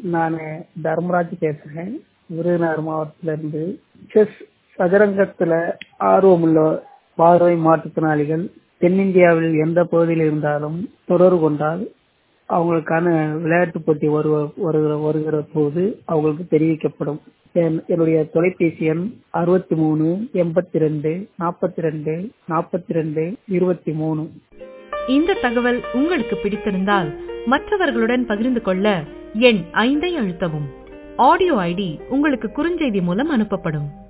நான் தர்மராஜ் பேசுகிறேன் விருதுநகர் மாவட்டத்திலிருந்து செஸ் சதுரங்கத்தில் ஆர்வமுள்ள பார்வை மாற்றுத்திறனாளிகள் தென்னிந்தியாவில் எந்த பகுதியில் இருந்தாலும் தொடர்பு கொண்டால் அவங்களுக்கான விளையாட்டு போட்டி வருவ வருகிற வருகிற போது அவங்களுக்கு தெரிவிக்கப்படும் என் என்னுடைய தொலைபேசி எண் அறுபத்தி மூணு எண்பத்தி ரெண்டு நாற்பத்தி ரெண்டு நாற்பத்தி ரெண்டு இருபத்தி மூணு இந்த தகவல் உங்களுக்கு பிடித்திருந்தால் மற்றவர்களுடன் பகிர்ந்து கொள்ள எண் ஐந்தை அழுத்தவும் ஆடியோ ஐடி உங்களுக்கு குறுஞ்செய்தி மூலம் அனுப்பப்படும்